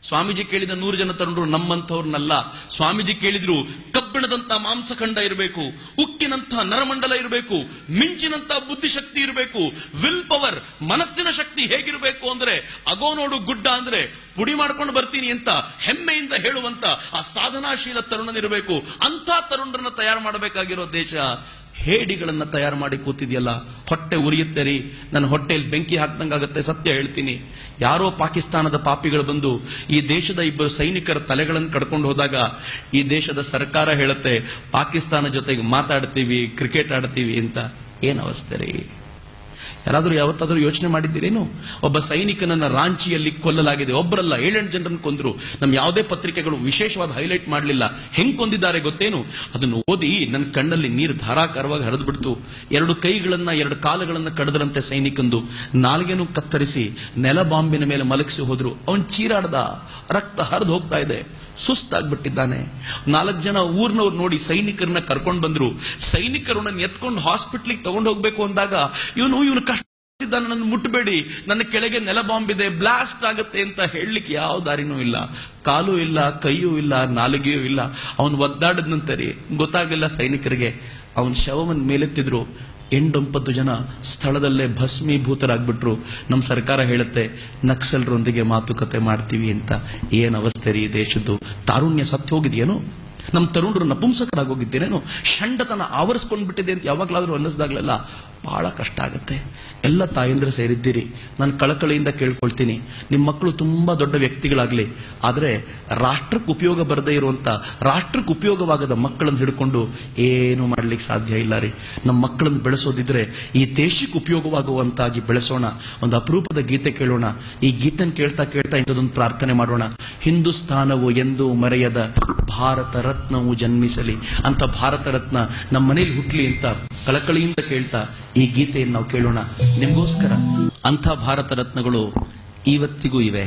ಸ್ವಾಮೀಜಿ ಕೇಳಿದ ನೂರು ಜನ ತರುಣರು ನಮ್ಮಂಥವ್ರನ್ನಲ್ಲ ಸ್ವಾಮೀಜಿ ಕೇಳಿದ್ರು ಕಬ್ಬಿಣದಂತ ಮಾಂಸಖಂಡ ಇರಬೇಕು ಉಕ್ಕಿನಂತ ನರಮಂಡಲ ಇರಬೇಕು ಮಿಂಚಿನಂತ ಬುದ್ಧಿಶಕ್ತಿ ಇರಬೇಕು ವಿಲ್ ಪವರ್ ಮನಸ್ಸಿನ ಶಕ್ತಿ ಹೇಗಿರಬೇಕು ಅಂದ್ರೆ ಅಗೋ ನೋಡು ಗುಡ್ಡ ಅಂದ್ರೆ ಪುಡಿ ಮಾಡ್ಕೊಂಡು ಬರ್ತೀನಿ ಅಂತ ಹೆಮ್ಮೆಯಿಂದ ಹೇಳುವಂತ ಆ ಸಾಧನಾಶೀಲ ತರುಣನಿರಬೇಕು ಅಂತ ತರುಣರನ್ನ ತಯಾರು ಮಾಡಬೇಕಾಗಿರೋ ದೇಶ ಹೇಡಿಗಳನ್ನ ತಯಾರು ಮಾಡಿ ಕೂತಿದೆಯಲ್ಲ ಹೊಟ್ಟೆ ಉರಿಯುತ್ತೆ ರೀ ನನ್ನ ಹೊಟ್ಟೆಯಲ್ಲಿ ಬೆಂಕಿ ಹಾಕ್ದಂಗಾಗತ್ತೆ ಸತ್ಯ ಹೇಳ್ತೀನಿ ಯಾರೋ ಪಾಕಿಸ್ತಾನದ ಪಾಪಿಗಳು ಬಂದು ಈ ದೇಶದ ಇಬ್ಬರು ಸೈನಿಕರ ತಲೆಗಳನ್ನು ಕಡ್ಕೊಂಡು ಹೋದಾಗ ಈ ದೇಶದ ಸರ್ಕಾರ ಹೇಳುತ್ತೆ ಪಾಕಿಸ್ತಾನ ಜೊತೆಗೆ ಮಾತಾಡ್ತೀವಿ ಕ್ರಿಕೆಟ್ ಆಡ್ತೀವಿ ಅಂತ ಏನ್ ಅವಸ್ಥೆ ರೀ ಯಾರಾದ್ರೂ ಯಾವತ್ತಾದ್ರೂ ಯೋಚನೆ ಮಾಡಿದ್ದೀರೇನು ಒಬ್ಬ ಸೈನಿಕನನ್ನ ರಾಂಚಿಯಲ್ಲಿ ಕೊಲ್ಲಲಾಗಿದೆ ಒಬ್ಬರಲ್ಲ ಏಳೆಂಟು ಜನರನ್ನು ಕೊಂದ್ರು ನಮ್ಮ ಯಾವುದೇ ಪತ್ರಿಕೆಗಳು ವಿಶೇಷವಾದ ಹೈಲೈಟ್ ಮಾಡಲಿಲ್ಲ ಹೆಂಗ್ ಕೊಂದಿದ್ದಾರೆ ಗೊತ್ತೇನು ಅದನ್ನು ಓದಿ ನನ್ನ ಕಣ್ಣಲ್ಲಿ ನೀರು ಧಾರಾಕಾರವಾಗಿ ಹರಿದು ಬಿಡ್ತು ಎರಡು ಕೈಗಳನ್ನ ಎರಡು ಕಾಲುಗಳನ್ನ ಕಡದ್ರಂತೆ ಸೈನಿಕಂದು ನಾಲ್ಗೆನೂ ಕತ್ತರಿಸಿ ನೆಲ ಬಾಂಬಿನ ಮೇಲೆ ಮಲಗಿಸಿ ಹೋದ್ರು ಅವನ್ ಚೀರಾಡ್ದ ರಕ್ತ ಹರಿದು ಹೋಗ್ತಾ ಇದೆ ಸುಸ್ತಾಗ್ಬಿಟ್ಟಿದ್ದಾನೆ ನಾಲ್ಕು ಜನ ಊರ್ನವ್ರು ನೋಡಿ ಸೈನಿಕರನ್ನ ಕರ್ಕೊಂಡು ಬಂದ್ರು ಸೈನಿಕರು ನನ್ನ ಎತ್ಕೊಂಡು ಹಾಸ್ಪಿಟ್ಲಿಗೆ ತಗೊಂಡು ಹೋಗ್ಬೇಕು ಅಂದಾಗ ಇವನು ಇವನು ಕಷ್ಟ ಇದ್ದಾನೆ ನನ್ನ ಮುಟ್ಟಬೇಡಿ ನನ್ನ ಕೆಳಗೆ ನೆಲ ಬಾಂಬ್ ಇದೆ ಬ್ಲಾಸ್ಟ್ ಆಗುತ್ತೆ ಅಂತ ಹೇಳಲಿಕ್ಕೆ ಯಾವ ದಾರಿನೂ ಇಲ್ಲ ಕಾಲು ಇಲ್ಲ ಕೈಯೂ ಇಲ್ಲ ನಾಲಿಗೆಯೂ ಇಲ್ಲ ಅವನು ಒದ್ದಾಡದಂತೆ ರೀ ಗೊತ್ತಾಗಲಿಲ್ಲ ಸೈನಿಕರಿಗೆ ಅವನ ಶವವನ್ನು ಮೇಲೆತ್ತಿದ್ರು ಎಂಟೊಂಬತ್ತು ಜನ ಸ್ಥಳದಲ್ಲೇ ಭಸ್ಮೀಭೂತರಾಗ್ಬಿಟ್ರು ನಮ್ಮ ಸರ್ಕಾರ ಹೇಳುತ್ತೆ ನಕ್ಸಲರೊಂದಿಗೆ ಮಾತುಕತೆ ಮಾಡ್ತೀವಿ ಅಂತ ಏನ್ ಅವಸ್ಥೆ ರೀ ಈ ದೇಶದ್ದು ತಾರುಣ್ಯ ಸತ್ತು ಹೋಗಿದೆಯೇನು ನಮ್ಮ ತರುಣರು ನಪುಂಸಕರಾಗೋಗಿದ್ದೇನೇನು ಷಂಡತನ ಆವರಿಸ್ಕೊಂಡು ಬಿಟ್ಟಿದೆ ಅಂತ ಯಾವಾಗಲಾದ್ರೂ ಅನ್ನಿಸ್ದಾಗ್ಲೆಲ್ಲ ಬಹಳ ಕಷ್ಟ ಆಗುತ್ತೆ ಎಲ್ಲ ತಾಯಂದ್ರೆ ಸೇರಿದ್ದೀರಿ ನಾನು ಕಳಕಳಿಯಿಂದ ಕೇಳ್ಕೊಳ್ತೀನಿ ನಿಮ್ಮ ಮಕ್ಕಳು ತುಂಬಾ ದೊಡ್ಡ ವ್ಯಕ್ತಿಗಳಾಗ್ಲಿ ಆದ್ರೆ ರಾಷ್ಟ್ರಕ್ಕೆ ಉಪಯೋಗ ಬರದೇ ಇರುವಂತ ರಾಷ್ಟ್ರಕ್ಕೆ ಉಪಯೋಗವಾಗದ ಮಕ್ಕಳನ್ನು ಹಿಡ್ಕೊಂಡು ಏನು ಮಾಡ್ಲಿಕ್ಕೆ ಸಾಧ್ಯ ಇಲ್ಲ ರೀ ನಮ್ಮ ಮಕ್ಕಳನ್ನು ಬೆಳೆಸೋದಿದ್ರೆ ಈ ದೇಶಕ್ಕೆ ಉಪಯೋಗವಾಗುವಂತಾಗಿ ಬೆಳೆಸೋಣ ಒಂದು ಅಪರೂಪದ ಗೀತೆ ಕೇಳೋಣ ಈ ಗೀತೆನ ಕೇಳ್ತಾ ಕೇಳ್ತಾ ಇಂಥದೊಂದು ಪ್ರಾರ್ಥನೆ ಮಾಡೋಣ ಹಿಂದೂಸ್ತಾನವು ಎಂದೂ ಮರೆಯದ ಭಾರತ ರತ್ನವು ಜನ್ಮಿಸಲಿ ಅಂತ ಭಾರತ ರತ್ನ ನಮ್ಮ ಮನೇಲಿ ಹುಟ್ಲಿ ಅಂತ ಕಳಕಳಿಯಿಂದ ಕೇಳ್ತಾ ಈ ಗೀತೆಯನ್ನು ನಾವು ಕೇಳೋಣ ನಿಮಗೋಸ್ಕರ ಅಂಥ ಭಾರತ ರತ್ನಗಳು ಇವತ್ತಿಗೂ ಇವೆ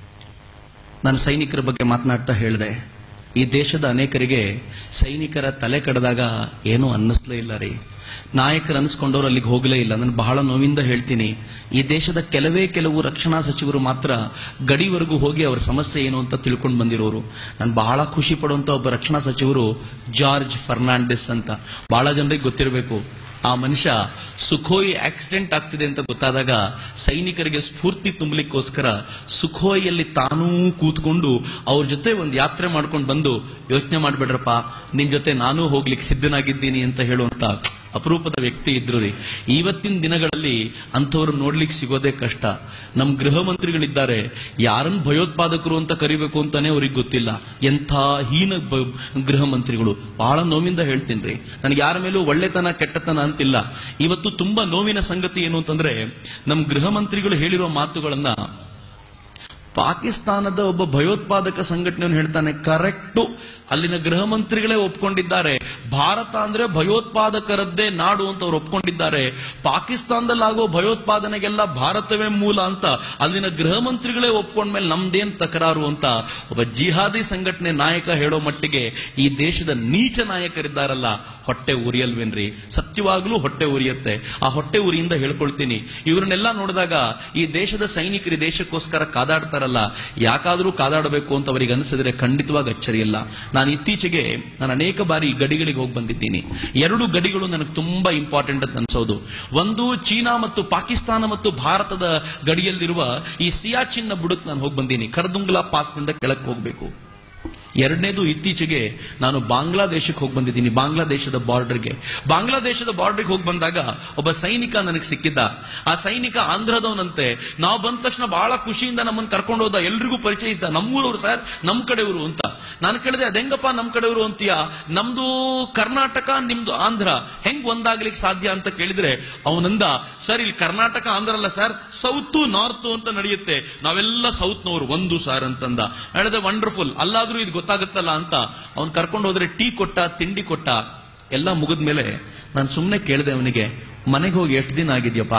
ನಾನು ಸೈನಿಕರ ಬಗ್ಗೆ ಮಾತನಾಡ್ತಾ ಹೇಳಿದೆ ಈ ದೇಶದ ಅನೇಕರಿಗೆ ಸೈನಿಕರ ತಲೆ ಕಡ್ದಾಗ ಏನೂ ಅನ್ನಿಸ್ಲೇ ಇಲ್ಲ ರೀ ನಾಯಕರು ಅನಿಸ್ಕೊಂಡವ್ರು ಅಲ್ಲಿಗೆ ಹೋಗಲೇ ಇಲ್ಲ ನಾನು ಬಹಳ ನೋವಿಂದ ಹೇಳ್ತೀನಿ ಈ ದೇಶದ ಕೆಲವೇ ಕೆಲವು ರಕ್ಷಣಾ ಸಚಿವರು ಮಾತ್ರ ಗಡಿವರೆಗೂ ಹೋಗಿ ಅವರ ಸಮಸ್ಯೆ ಏನು ಅಂತ ತಿಳ್ಕೊಂಡು ಬಂದಿರೋರು ನಾನು ಬಹಳ ಖುಷಿ ಪಡುವಂತ ಒಬ್ಬ ರಕ್ಷಣಾ ಸಚಿವರು ಜಾರ್ಜ್ ಫರ್ನಾಂಡಿಸ್ ಅಂತ ಬಹಳ ಜನರಿಗೆ ಗೊತ್ತಿರಬೇಕು ಆ ಮನುಷ್ಯ ಸುಖೋಯಿ ಆಕ್ಸಿಡೆಂಟ್ ಆಗ್ತಿದೆ ಅಂತ ಗೊತ್ತಾದಾಗ ಸೈನಿಕರಿಗೆ ಸ್ಫೂರ್ತಿ ತುಂಬಲಿಕ್ಕೋಸ್ಕರ ಸುಖೋಯಿಯಲ್ಲಿ ತಾನೂ ಕೂತ್ಕೊಂಡು ಅವ್ರ ಜೊತೆ ಒಂದು ಯಾತ್ರೆ ಮಾಡ್ಕೊಂಡು ಬಂದು ಯೋಚನೆ ಮಾಡ್ಬೇಡ್ರಪ್ಪ ನಿನ್ ಜೊತೆ ನಾನೂ ಹೋಗ್ಲಿಕ್ಕೆ ಸಿದ್ಧನಾಗಿದ್ದೀನಿ ಅಂತ ಹೇಳುವಂತ ಅಪರೂಪದ ವ್ಯಕ್ತಿ ಇದ್ರು ರೀ ಇವತ್ತಿನ ದಿನಗಳಲ್ಲಿ ಅಂಥವ್ರು ನೋಡ್ಲಿಕ್ಕೆ ಸಿಗೋದೇ ಕಷ್ಟ ನಮ್ಮ ಗೃಹ ಮಂತ್ರಿಗಳಿದ್ದಾರೆ ಯಾರನ್ನ ಭಯೋತ್ಪಾದಕರು ಅಂತ ಕರಿಬೇಕು ಅಂತಾನೆ ಅವ್ರಿಗೆ ಗೊತ್ತಿಲ್ಲ ಎಂಥ ಹೀನ ಬ- ಗೃಹ ಮಂತ್ರಿಗಳು ಬಹಳ ನೋವಿಂದ ಹೇಳ್ತೀನಿ ರೀ ನನಗೆ ಯಾರ ಮೇಲೂ ಒಳ್ಳೆತನ ಕೆಟ್ಟತನ ಅಂತಿಲ್ಲ ಇವತ್ತು ತುಂಬಾ ನೋವಿನ ಸಂಗತಿ ಏನು ಅಂತಂದ್ರೆ ನಮ್ಮ ಗೃಹ ಮಂತ್ರಿಗಳು ಹೇಳಿರೋ ಮಾತುಗಳನ್ನ ಪಾಕಿಸ್ತಾನದ ಒಬ್ಬ ಭಯೋತ್ಪಾದಕ ಸಂಘಟನೆಯನ್ನು ಹೇಳ್ತಾನೆ ಕರೆಕ್ಟು ಅಲ್ಲಿನ ಗೃಹ ಮಂತ್ರಿಗಳೇ ಒಪ್ಕೊಂಡಿದ್ದಾರೆ ಭಾರತ ಅಂದ್ರೆ ಭಯೋತ್ಪಾದಕರದ್ದೇ ನಾಡು ಅಂತ ಅವ್ರು ಒಪ್ಕೊಂಡಿದ್ದಾರೆ ಪಾಕಿಸ್ತಾನದಲ್ಲಾಗೋ ಭಯೋತ್ಪಾದನೆಗೆಲ್ಲ ಭಾರತವೇ ಮೂಲ ಅಂತ ಅಲ್ಲಿನ ಗೃಹ ಮಂತ್ರಿಗಳೇ ಒಪ್ಕೊಂಡ್ಮೇಲೆ ನಮ್ದೇನ್ ತಕರಾರು ಅಂತ ಒಬ್ಬ ಜಿಹಾದಿ ಸಂಘಟನೆ ನಾಯಕ ಹೇಳೋ ಮಟ್ಟಿಗೆ ಈ ದೇಶದ ನೀಚ ನಾಯಕರಿದ್ದಾರಲ್ಲ ಹೊಟ್ಟೆ ಉರಿಯಲ್ವೇನ್ರಿ ಸತ್ಯವಾಗ್ಲೂ ಹೊಟ್ಟೆ ಉರಿಯುತ್ತೆ ಆ ಹೊಟ್ಟೆ ಉರಿಯಿಂದ ಹೇಳ್ಕೊಳ್ತೀನಿ ಇವ್ರನ್ನೆಲ್ಲ ನೋಡಿದಾಗ ಈ ದೇಶದ ಸೈನಿಕರು ಈ ದೇಶಕ್ಕೋಸ್ಕರ ಕಾದಾಡ್ತಾರಲ್ಲ ಯಾಕಾದ್ರೂ ಕಾದಾಡಬೇಕು ಅಂತ ಅವರಿಗೆ ಅನಿಸಿದ್ರೆ ಖಂಡಿತವಾಗಿ ಅಚ್ಚರಿಯಿಲ್ಲ ನಾನು ಇತ್ತೀಚೆಗೆ ನಾನು ಅನೇಕ ಬಾರಿ ಗಡಿಗಳಿಗೆ ಹೋಗಿ ಬಂದಿದ್ದೀನಿ ಎರಡು ಗಡಿಗಳು ನನಗೆ ತುಂಬಾ ಇಂಪಾರ್ಟೆಂಟ್ ಅಂತ ಅನ್ಸೋದು ಒಂದು ಚೀನಾ ಮತ್ತು ಪಾಕಿಸ್ತಾನ ಮತ್ತು ಭಾರತದ ಗಡಿಯಲ್ಲಿರುವ ಈ ಸಿಯಾಚಿನ್ನ ಬುಡಕ್ ನಾನು ಹೋಗಿ ಬಂದೀನಿ ಕರ್ದುಂಗ್ಲಾ ಪಾಸ್ನಿಂದ ಕೆಳಕ್ಕೆ ಹೋಗಬೇಕು ಎರಡನೇದು ಇತ್ತೀಚೆಗೆ ನಾನು ಬಾಂಗ್ಲಾದೇಶಕ್ಕೆ ಹೋಗಿ ಬಂದಿದ್ದೀನಿ ಬಾಂಗ್ಲಾದೇಶದ ಬಾರ್ಡರ್ಗೆ ಬಾಂಗ್ಲಾದೇಶದ ಬಾರ್ಡರ್ಗೆ ಹೋಗಿ ಬಂದಾಗ ಒಬ್ಬ ಸೈನಿಕ ನನಗೆ ಸಿಕ್ಕಿದ್ದ ಆ ಸೈನಿಕ ಆಂಧ್ರದವನಂತೆ ನಾವು ಬಂದ ತಕ್ಷಣ ಬಹಳ ಖುಷಿಯಿಂದ ನಮ್ಮನ್ನು ಕರ್ಕೊಂಡು ಹೋದ ಎಲ್ರಿಗೂ ಪರಿಚಯಿಸಿದ ನಮ್ಮೂರವ್ರು ಸರ್ ನಮ್ ಕಡೆಯವರು ಅಂತ ನಾನು ಕೇಳಿದೆ ಅದೆಂಗಪ್ಪ ನಮ್ ಕಡೆಯವರು ಅಂತೀಯ ನಮ್ದು ಕರ್ನಾಟಕ ನಿಮ್ದು ಆಂಧ್ರ ಹೆಂಗ್ ಒಂದಾಗ್ಲಿಕ್ಕೆ ಸಾಧ್ಯ ಅಂತ ಕೇಳಿದ್ರೆ ಅವನಂದ ಸರ್ ಇಲ್ಲಿ ಕರ್ನಾಟಕ ಆಂಧ್ರ ಅಲ್ಲ ಸರ್ ಸೌತ್ ನಾರ್ತ್ ಅಂತ ನಡೆಯುತ್ತೆ ನಾವೆಲ್ಲ ಸೌತ್ನವರು ಒಂದು ಸರ್ ಅಂತಂದ ಹೇಳಿದೆ ವಂಡರ್ಫುಲ್ ಅಲ್ಲಾದ್ರೂ ಇದು ಗೊತ್ತಾಗುತ್ತಲ್ಲ ಅಂತ ಅವ್ನು ಕರ್ಕೊಂಡು ಹೋದ್ರೆ ಟೀ ಕೊಟ್ಟ ತಿಂಡಿ ಕೊಟ್ಟ ಎಲ್ಲ ಮುಗಿದ್ಮೇಲೆ ನಾನು ಸುಮ್ಮನೆ ಕೇಳಿದೆ ಅವನಿಗೆ ಮನೆಗೆ ಹೋಗಿ ಎಷ್ಟು ದಿನ ಆಗಿದ್ಯಪ್ಪ